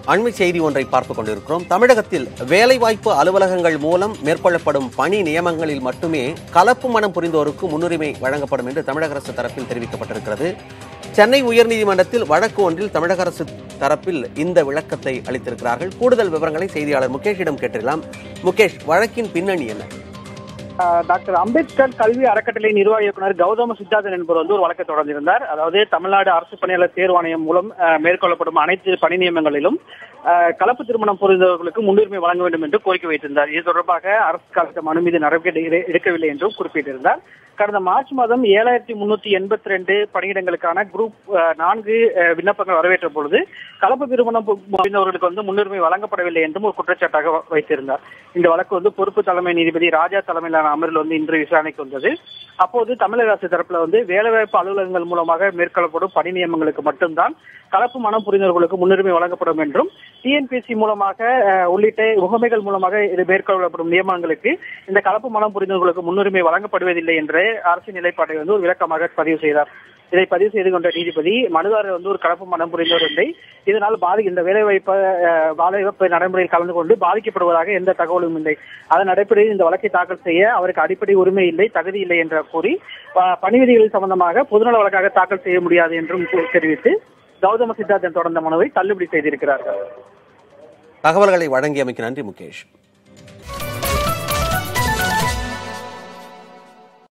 அண்மை செய்தி ஒன்றை பார்த்துக் கொண்டிருக்கிறோம் தமிழகத்தில் வேலைவாய்ப்பு அலுவலகங்கள் மூலம் மேற்கொள்ளப்படும் பணி நியமனங்களில் மட்டுமே கலப்பு மனம் புரிந்தோருக்கு முன்னுரிமை வழங்கப்படும் என்று தமிழக அரசு தரப்பில் தெரிவிக்கப்பட்டிருக்கிறது சென்னை உயர்நீதிமன்றத்தில் வழக்கு ஒன்றில் தமிழக அரசு தரப்பில் இந்த விளக்கத்தை அளித்திருக்கிறார்கள் கூடுதல் விவரங்களை செய்தியாளர் முகேஷிடம் கேட்டிருக்கலாம் முகேஷ் வழக்கின் பின்னணி என்ன ஆஹ் டாக்டர் அம்பேத்கர் கல்வி அறக்கட்டளை நிர்வாக இயக்குனர் கௌதம சித்தார்த்தன் என்பவர் வந்து ஒரு வழக்கை தொடர்ந்திருந்தார் அதாவது தமிழ்நாடு அரசு பணியாளர் தேர்வாணையம் மூலம் ஆஹ் மேற்கொள்ளப்படும் அனைத்து பணி நியமனங்களிலும் ஆஹ் கலப்பு திருமணம் புரிந்தவர்களுக்கு முன்னுரிமை வழங்க வேண்டும் என்று கோரிக்கை வைத்திருந்தார் இது தொடர்பாக அரசு காலத்து மனு மீது நடவடிக்கை எடு- எடுக்கவில்லை என்றும் குறிப்பிட்டிருந்தார் கடந்த மார்ச் மாதம் ஏழாயிரத்தி முன்னூத்தி எண்பத்தி ரெண்டு பணியிடங்களுக்கான குரூப் ஆஹ், நான்கு ஆஹ், விண்ணப்பங்கள் வரவேற்ற பொழுது கலப்பு திருமணம் பு- புரிந்தவர்களுக்கு வந்து முன்னுரிமை வழங்கப்படவில்லை என்றும் ஒரு குற்றச்சாட்டாக வ- வைத்திருந்தார் இந்த வழக்கு வந்து பொறுப்பு தலைமை நீதிபதி ராஜா தலைமையிலான அமர்வில் வந்து இன்று விசாரணைக்கு வந்தது அப்போது தமிழக அரசு தரப்புல வந்து வேலைவாய்ப்பு அலுவலகங்கள் மூலமாக மேற்கொள்ளப்படும் பணி நியமனங்களுக்கு மட்டும்தான் கலப்பு மனம் புரிந்தவர்களுக்கு முன்னுரிமை வழங்கப்படும் என்றும் டிஎன்பிஎஸ்சி மூலமாக அஹ், உள்ளிட்ட முகமைகள் மூலமாக இது மேற்கொள்ளப்படும் நியமனங்களுக்கு இந்த கலப்பு மனம் புரிந்தவர்களுக்கு முன்னுரிமை வழங்கப்படுவதில்லை என்ற அரசின் நிலைப்பாட்டை வந்து ஒரு விளக்கமாக பதிவு செய்தார் இதை பதிவு செய்து கொண்ட நீதிபதி மனுதாரர் வந்து ஒரு கலப்பு மனம் புரிந்தவர் இல்லை இதனால் பாதி இந்த வேலைவாய்ப்பு அஹ், வேலைவாய்ப்பு நடைமுறையில் கலந்து கொண்டு பாதிக்கப்படுவதாக எந்த தகவலும் இல்லை அதன் அடிப்படையில் இந்த வழக்கை தாக்கல் செய்ய அவருக்கு அடிப்படை உரிமை இல்லை தகுதி இல்லை என்று கூறி ப- பணி விதிகள் சம்பந்தமாக பொதுநல வழக்காக தாக்கல் செய்ய முடியாது என்றும் கூ- தெரிவித்து கௌதம சித்தார்த்தன் தொடர்ந்த மனுவை தள்ளுபடி செய்திருக்கிறார்கள் தகவல்களை வழங்கியமைக்கு நன்றி முகேஷ்